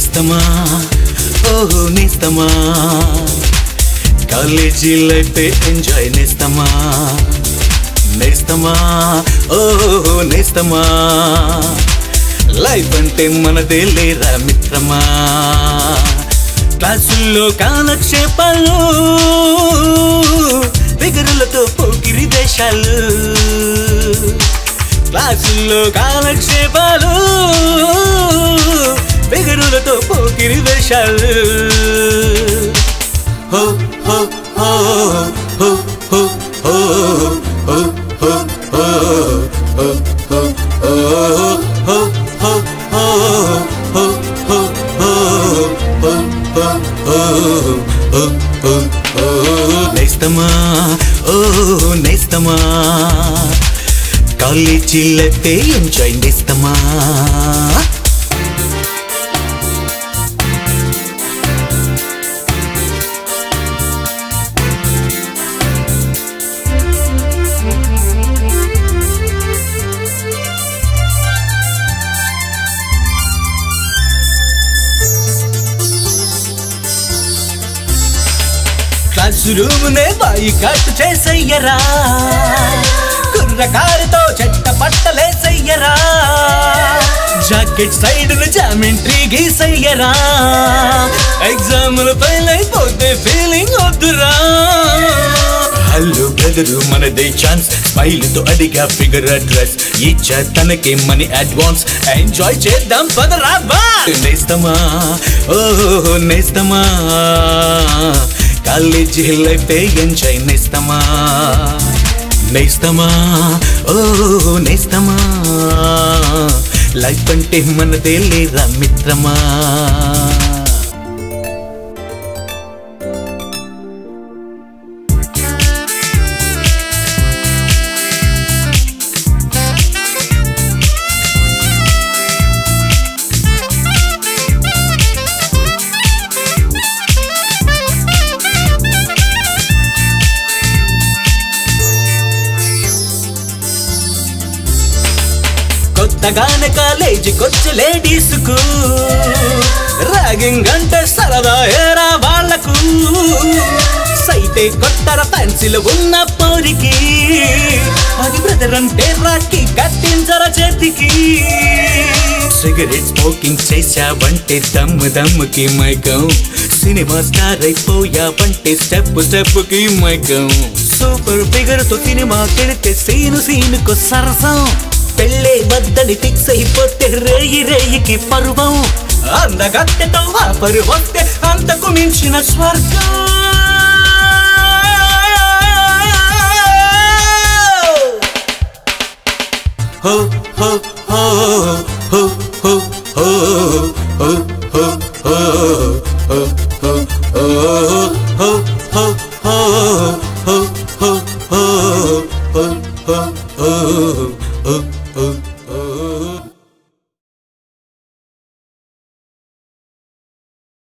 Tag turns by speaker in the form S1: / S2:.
S1: నేస్తమా ఓహో నేస్తమా కాలేజీ లైఫ్ ఎంజాయ్ నేస్తమా నేస్తమా ఓహో నేస్తమా లైఫ్ అంటే మనదే లేరా మిత్రమా క్లాసుల్లో కాలక్షేపాలు బిగరులతో పోకిరి దేశాలు క్లాసుల్లో కాలక్షేపాలు బిగరులతో పోకిరి వేషాలు హో హో హో హో హో హో హో హో హో హో హో హో హో హో హో నేస్తమా ఓ నేస్తమా కాలేజీ లైఫ్ ఎంజాయ్ నేస్తమా క్లాస్ రూమ్ నే బాయి కట్ చేసయ్యరా కుర్రకారుతో చెట్ట పట్టలేసయ్యరా జాకెట్ సైడ్ ను జామెంట్రీ గీసయ్యరా ఎగ్జాములు ఫెయిల్ అయిపోతే ఫీలింగ్ వద్దురా హలో బ్రదరు మనదే ఛాన్స్ స్మైల్ తో అడిగా ఫిగర్ అడ్రస్ ఇచ్చా తనకే మనీ అడ్వాన్స్ ఎంజాయ్ చేద్దాం పదరా బా నేస్తమా ఓ నేస్తమా కాలేజీ లైఫ్ ఎంజాయ్ నేస్తమా నేస్తమా ఓ నేస్తమా లైఫ్ అంటే మనదే లేదా మిత్రమా కొత్తగానే కాలేజీకొచ్చే లేడీస్ కు ర్యాగింగ్ అంటే సరదా ఏరా వాళ్లకు సైతే కొత్తర పెన్సిల్ ఉన్న పోరికి అది బ్రదర్ అంటే రాకి కట్టించర చేతికి సిగరెట్ స్మోకింగ్ చేశావంటే దమ్ము దమ్ముకి మైకం సినిమా స్టార్ అయిపోయావంటే స్టెప్ స్టెప్ కి మైకం సూపర్ ఫిగర్ తో సినిమా కెడితే సీను సీనుకు సరసం పెళ్ళే వద్దని ఫిక్స్ అయిపోతే రేయి రేయికి పరువం అందగత్తెతో ఆ పరువస్తే అంతకు మించిన స్వర్గం హో హో హో హో హో హో హో హో హో హో హో హో హో హో హో హో హో హో హో